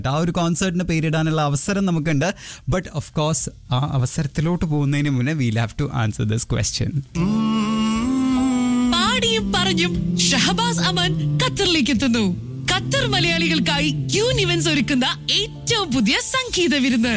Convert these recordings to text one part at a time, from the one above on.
ആ ഒരു കോൺസേർട്ടിന് പേരിടാനുള്ള അവസരം നമുക്കുണ്ട് ബട്ട് ഓഫ് കോഴ്സ് ആ അവസരത്തിലോട്ട് പോകുന്നതിന് മുന്നേ we'll have to answer this question പാടിയും പറഞ്ഞും ഷഹബാസ് അമൻ ഖത്തറിലേക്ക് എത്തുന്നു ഖത്തർ മലയാളികൾക്കായി ക്യൂൻ ഇവന്റ്സ് ഒരുക്കുന്ന ഏറ്റവും പുതിയ സംഗീത വിരുന്ന്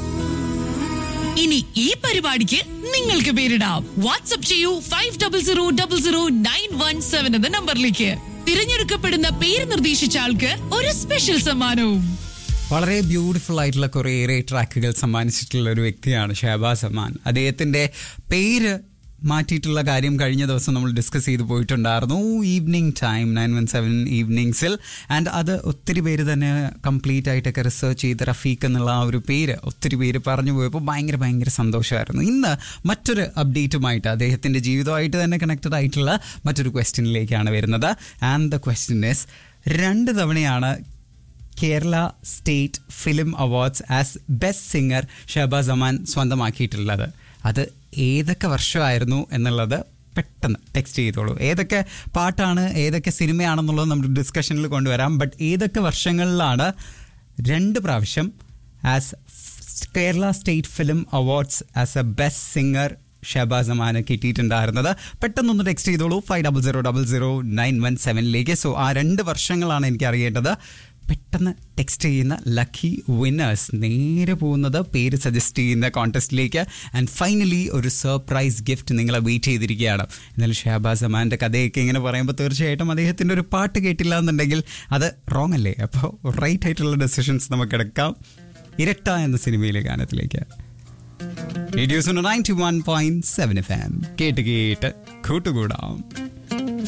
ഇനി ഈ പരിപാടിക്ക് നിങ്ങൾക്ക് പേരിടാം വാട്സ്ആപ്പ് ചെയ്യൂ five double zero double zero nine one seven എന്ന നമ്പറിലേക്ക് തിരഞ്ഞെടുക്കപ്പെടുന്ന പേര് നിർദ്ദേശിച്ച ആൾക്ക് ഒരു സ്പെഷ്യൽ സമ്മാനവും വളരെ ബ്യൂട്ടിഫുൾ ആയിട്ടുള്ള കുറേയേറെ ട്രാക്കുകൾ സമ്മാനിച്ചിട്ടുള്ള ഒരു വ്യക്തിയാണ് ഷഹബാസ് അമാൻ അദ്ദേഹത്തിൻ്റെ പേര് മാറ്റിയിട്ടുള്ള കാര്യം കഴിഞ്ഞ ദിവസം നമ്മൾ ഡിസ്കസ് ചെയ്ത് പോയിട്ടുണ്ടായിരുന്നു evening time nine one seven ഈവനിങ്സിൽ ആൻഡ് അത് ഒത്തിരി പേര് തന്നെ കംപ്ലീറ്റ് ആയിട്ടൊക്കെ റിസർച്ച് ചെയ്ത് റഫീഖ് എന്നുള്ള ആ ഒരു പേര് ഒത്തിരി പേര് പറഞ്ഞു പോയപ്പോൾ ഭയങ്കര ഭയങ്കര സന്തോഷമായിരുന്നു ഇന്ന് മറ്റൊരു അപ്ഡേറ്റുമായിട്ട് അദ്ദേഹത്തിൻ്റെ ജീവിതമായിട്ട് തന്നെ കണക്റ്റഡ് ആയിട്ടുള്ള മറ്റൊരു ക്വസ്റ്റ്യനിലേക്കാണ് വരുന്നത് ആൻഡ് ദ ക്വസ്റ്റ്യൻ ഇസ് രണ്ട് തവണയാണ് Kerala state film awards as best singer Shahabaz Aman സ്വന്തമാക്കിയിട്ടുള്ളത് അത് ഏതൊക്കെ വർഷമായിരുന്നു എന്നുള്ളത് പെട്ടെന്ന് ടെക്സ്റ്റ് ചെയ്തോളൂ ഏതൊക്കെ പാട്ടാണ് ഏതൊക്കെ സിനിമയാണെന്നുള്ളത് നമുക്ക് ഡിസ്കഷനിൽ കൊണ്ടുവരാം ബട്ട് ഏതൊക്കെ വർഷങ്ങളിലാണ് രണ്ട് പ്രാവശ്യം as Kerala state film awards as a best singer Shahabaz അമാന് കിട്ടിയിട്ടുണ്ടായിരുന്നത് പെട്ടെന്നൊന്ന് ടെക്സ്റ്റ് ചെയ്തോളൂ five double zero double zero nine one സെവനിലേക്ക് സോ ആ രണ്ട് വർഷങ്ങളാണ് എനിക്ക് അറിയേണ്ടത് പെട്ടെന്ന് ടെക്സ്റ്റ് ചെയ്യുന്ന ലക്കി വിന്നേഴ്സ് നേരെ പോകുന്നത് പേര് സജസ്റ്റ് ചെയ്യുന്ന കോൺടെസ്റ്റിലേക്ക് ആൻഡ് ഫൈനലി ഒരു സർപ്രൈസ് ഗിഫ്റ്റ് നിങ്ങളെ വെയിറ്റ് ചെയ്തിരിക്കുകയാണ് എന്നാലും ഷഹബാസ് അമാൻ്റെ കഥയൊക്കെ ഇങ്ങനെ പറയുമ്പോൾ തീർച്ചയായിട്ടും അദ്ദേഹത്തിൻ്റെ ഒരു പാട്ട് കേട്ടില്ല എന്നുണ്ടെങ്കിൽ അത് റോങ് അല്ലേ അപ്പോൾ റൈറ്റ് ആയിട്ടുള്ള ഡെസിഷൻസ് നമുക്ക് എടുക്കാം ഇരട്ട എന്ന സിനിമയിലെ ഗാനത്തിലേക്ക് radios ninety one point seven F M കേട്ട് കേട്ട് കൂട്ടുകൂടാം